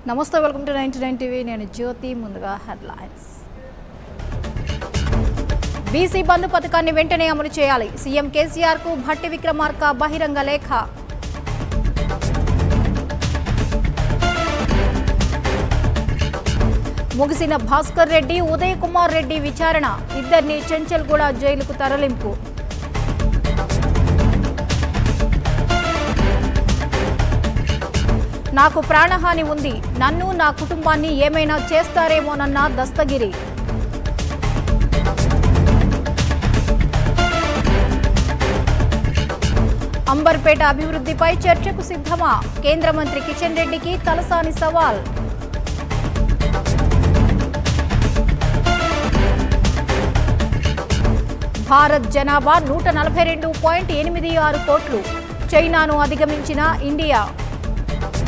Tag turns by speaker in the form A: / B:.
A: నమస్తే welcome to ninety nine TV నేను జ్యోతి ముందుగా హెడ్లైన్స్ బీసీ బంధు పథకాన్ని వెంటనే అమలు చేయాలి సీఎం కేసీఆర్ కు భట్టి విక్రమార్క బహిరంగ లేఖ ముగిసిన భాస్కర్ రెడ్డి ఉదయ్ కుమార్ రెడ్డి విచారణ ఇద్దరిని చెంచల్గూడ జైలుకు తరలింపు నాకు ప్రాణహాని ఉంది నన్ను నా కుటుంబాన్ని ఏమైనా చేస్తారేమోనన్న దస్తగిరి అంబర్పేట అభివృద్ధిపై చర్చకు సిద్ధమా కేంద్ర మంత్రి కిషన్ రెడ్డికి తలసాని సవాల్ భారత్ జనాభా నూట నలభై రెండు పాయింట్ ఎనిమిది ఆరు కోట్లు చైనాను అధిగమించిన ఇండియా